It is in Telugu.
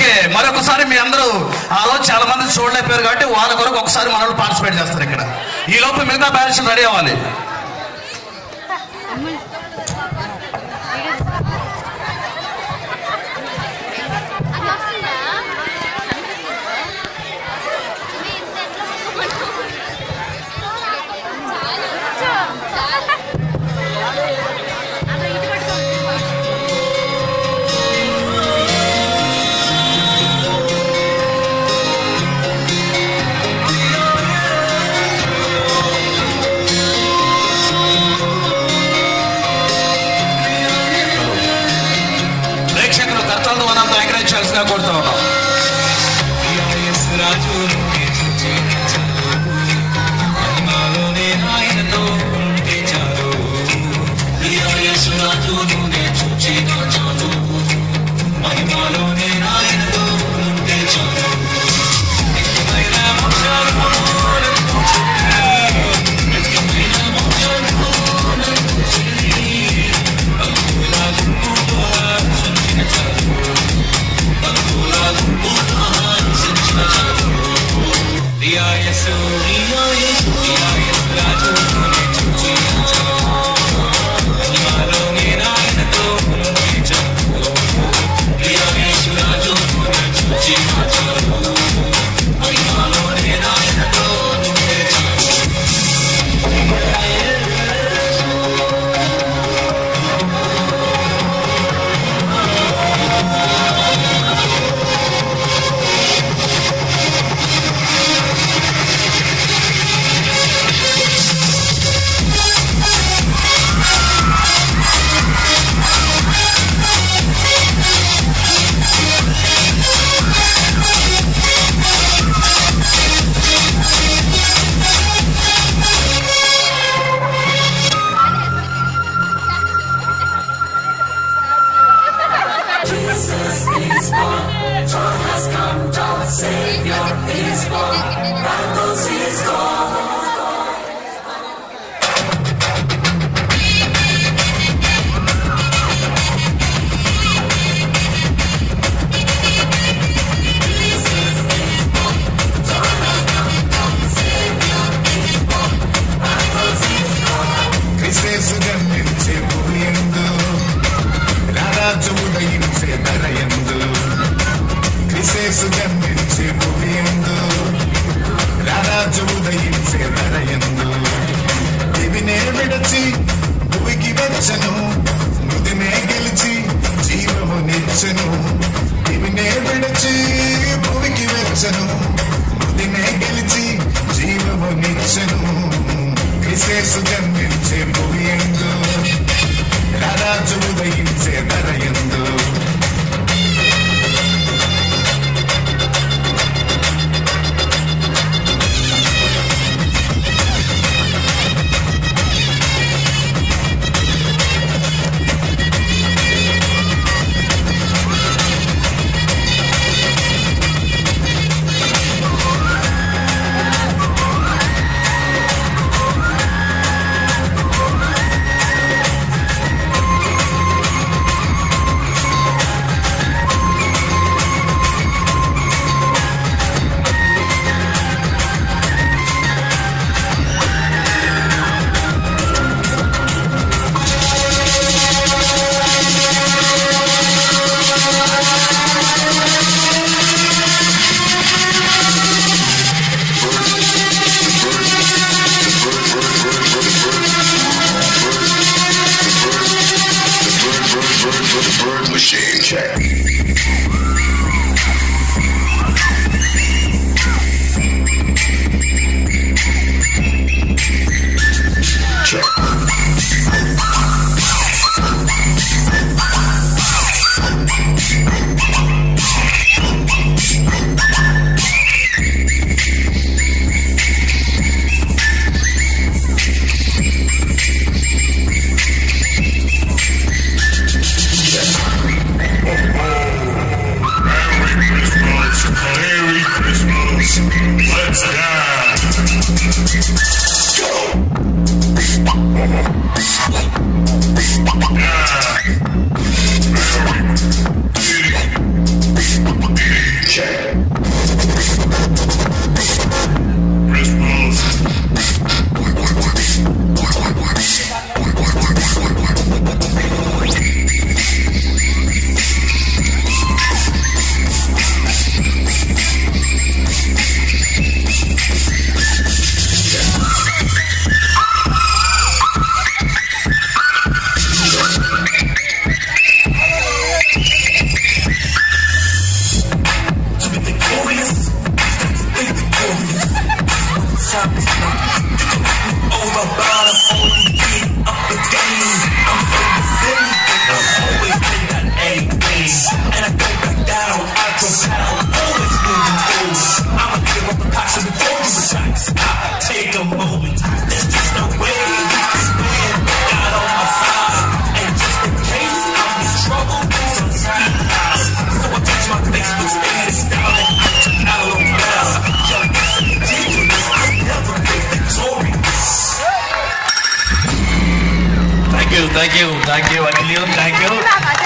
ఓకే మరొకసారి మీ అందరూ ఆ రోజు చాలా మంది చూడలేకపోయారు కాబట్టి వాళ్ళ కొరకు ఒకసారి మనల్ని పార్టిసిపేట్ చేస్తారు ఇక్కడ ఈ లోపు మిగతా బ్యాలెన్స్ రెడీ అవ్వాలి ప్రేక్షకులు కర్తలతో మనంతా ఎంకరేజ్ చేయాల్సిగా కోరుతా ఉన్నాం క్రిసేసు గమ్మించే భూమియందు రారాజు ఉదయించే ధరయందు క్రిసేసు గమ్మించే భూమియందు రారాజు ఉదయించే ధరయందు దివినే విడచి భూమికి వచ్చను ముదినే గెలిచి జీవము నిచ్చను దివినే విడచి భూమికి వచ్చను ముదినే గెలిచి జీవము నిచ్చను క్రిసేసు గమ్మించే భూమియందు రారాజు ఉదయించే ధరయందు Machine check. Check. Merry Christmas. Let's dance. Yeah. Merry thank you thank you thank you Akhil thank you